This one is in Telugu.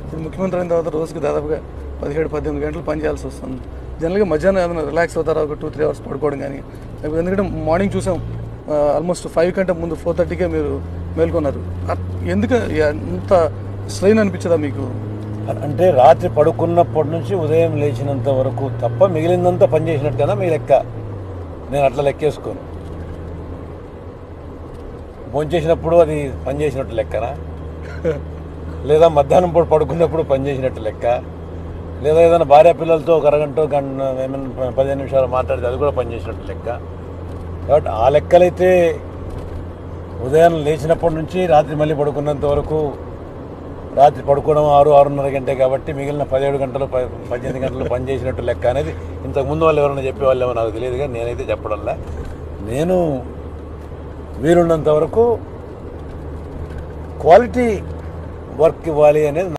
ఇప్పుడు ముఖ్యమంత్రి అయిన తర్వాత రోజుకి దాదాపుగా పదిహేడు పద్దెనిమిది గంటలు పని చేయాల్సి వస్తుంది జనరల్గా మధ్యాహ్నం ఏదైనా రిలాక్స్ అవుతారా ఒక టూ త్రీ అవర్స్ పడుకోవడం కానీ లేకపోతే ఎందుకంటే మార్నింగ్ చూసాం ఆల్మోస్ట్ ఫైవ్ కంటే ముందు ఫోర్ థర్టీకే మీరు మేల్కొన్నారు అ- ఎందుకు ఎంత స్ట్రెయిన్ అనిపించదా మీకు అంటే రాత్రి పడుకున్నప్పటి నుంచి ఉదయం లేచినంత వరకు తప్ప మిగిలిందంతా పని చేసినట్టేనా మీ లెక్క నేను అట్లా లెక్కేసుకోను భోంచేసినప్పుడు అది పని చేసినట్టు లెక్కనా లేదా మధ్యాహ్నం పూట పడుకున్నప్పుడు పని చేసినట్టు లెక్క లేదా ఏదైనా భార్య పిల్లలతో ఒక అరగంట గంట ఏమైనా పదిహేను నిమిషాలు మాట్లాడితే అది కూడా పని చేసినట్టు లెక్క కాబట్టి ఆ లెక్కలైతే ఉదయం లేచినప్పటి నుంచి రాత్రి మళ్ళీ పడుకున్నంత వరకు రాత్రి పడుకోవడం ఆరు ఆరున్నర గంటే కాబట్టి మిగిలిన పదిహేడు గంటలు ప- పద్దెనిమిది గంటలు పని చేసినట్టు లెక్క అనేది ఇంతకు ముందు వాళ్ళు ఎవరైనా చెప్పేవాళ్ళేమో నాకు తెలియదు కానీ నేనైతే చెప్పడంలా నేను వీలున్నంత వరకు క్వాలిటీ వర్క్ ఇవ్వాలి అనేది